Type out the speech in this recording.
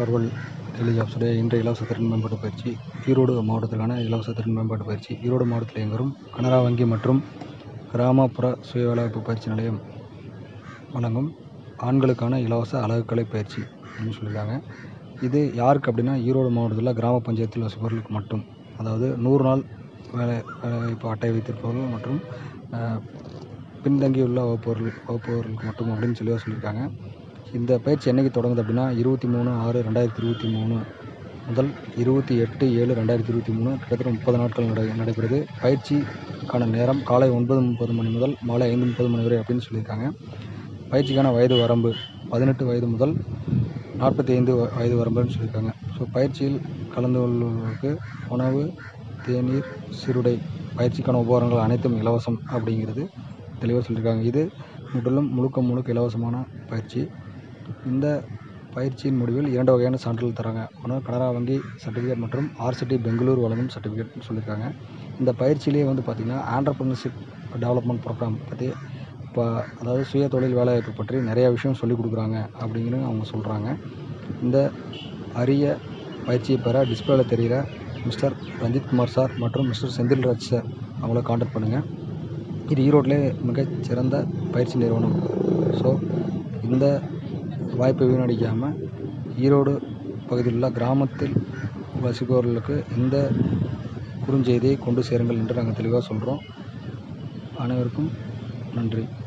கார்வல் daily ஜாப்ஸுடைய இன்றைய இலவச திறன் மேம்பாட்டு பயிற்சி ஈரோடு மாவட்டத்திற்கான இலவச திறன் மேம்பாட்டு பயிற்சி ஈரோடு மாவட்டத்தில் இயங்கும் கனரா வங்கி மற்றும் கிராமப்புற சுய வேலைவாய்ப்பு பயிற்சி நிலையம் வழங்கும் ஆண்களுக்கான இலவச அழகுக்கலை பயிற்சி அப்படின்னு சொல்லியிருக்காங்க இது யாருக்கு அப்படின்னா ஈரோடு மாவட்டத்தில் கிராம பஞ்சாயத்தில் வசிப்பவர்களுக்கு மட்டும் அதாவது நூறு நாள் வேலை வேலைவாய்ப்பு அட்டை வைத்திருப்பவர்கள் மற்றும் அஹ், பின்தங்கியுள்ள வகுப்பவர்கள் வகுப்பவர்களுக்கு மட்டும் அப்படின்னு சொல்லி சொல்லியிருக்காங்க இந்த பயிற்சி என்னைக்கு தொடங்குது அப்படின்னா இருபத்தி மூணு ஆறு ரெண்டாயிரத்தி இருபத்தி மூணு முதல் இருபத்தி எட்டு ஏழு ரெண்டாயிரத்தி இருபத்தி மூணு கிட்டத்தட்ட முப்பது நாட்கள் நடை நடைபெறுது பயிற்சிக்கான நேரம் காலை ஒன்பது முப்பது மணி முதல் மாலை ஐந்து முப்பது மணி வரை அப்படின்னு சொல்லியிருக்காங்க பயிற்சிக்கான வயது வரம்பு பதினெட்டு வயது முதல் நாற்பத்தி ஐந்து வ- வயது வரம்புன்னு சொல்லியிருக்காங்க ஸோ பயிற்சியில் கலந்து கொள்வதற்கு உணவு தேநீர் சிறுடை பயிற்சிக்கான உபகரணங்கள் அனைத்தும் இலவசம் அப்படிங்கிறது தெளிவாக சொல்லியிருக்காங்க இது முற்றிலும் முழுக்க முழுக்க இலவசமான பயிற்சி இந்த பயிற்சியின் முடிவில் இரண்டு வகையான சான்றிதழ் தராங்க ஒன்று கனரா வங்கி சர்டிஃபிகேட் மற்றும் ஆர்சிடி பெங்களூர் வழங்கும் சர்டிஃபிகேட்னு சொல்லியிருக்காங்க இந்த பயிற்சியிலேயே வந்து பார்த்திங்கன்னா ஆண்டர்பிரினர்ஷிப் டெவலப்மெண்ட் ப்ரோக்ராம் பற்றி இப்போ அதாவது சுய தொழில் வேலைவாய்ப்பு பற்றி நிறைய விஷயம் சொல்லிக் கொடுக்குறாங்க அப்படிங்கிறது அவங்க சொல்கிறாங்க இந்த அரிய பயிற்சியை பெற டிஸ்பிளேல தெரிகிற மிஸ்டர் ரஞ்சித் குமார் சார் மற்றும் மிஸ்டர் செந்தில்ராஜ் சார் அவங்கள காண்டாக்ட் பண்ணுங்கள் இது ஈரோட்டிலே மிகச் சிறந்த பயிற்சி நிறுவனம் ஸோ இந்த வாய்ப்பை வீணடிக்காமல் ஈரோடு பகுதியில் உள்ள கிராமத்தில் வசிப்பவர்களுக்கு இந்த குறுஞ்செய்தியை கொண்டு சேருங்கள் என்று நாங்கள் தெளிவாக சொல்கிறோம் அனைவருக்கும் நன்றி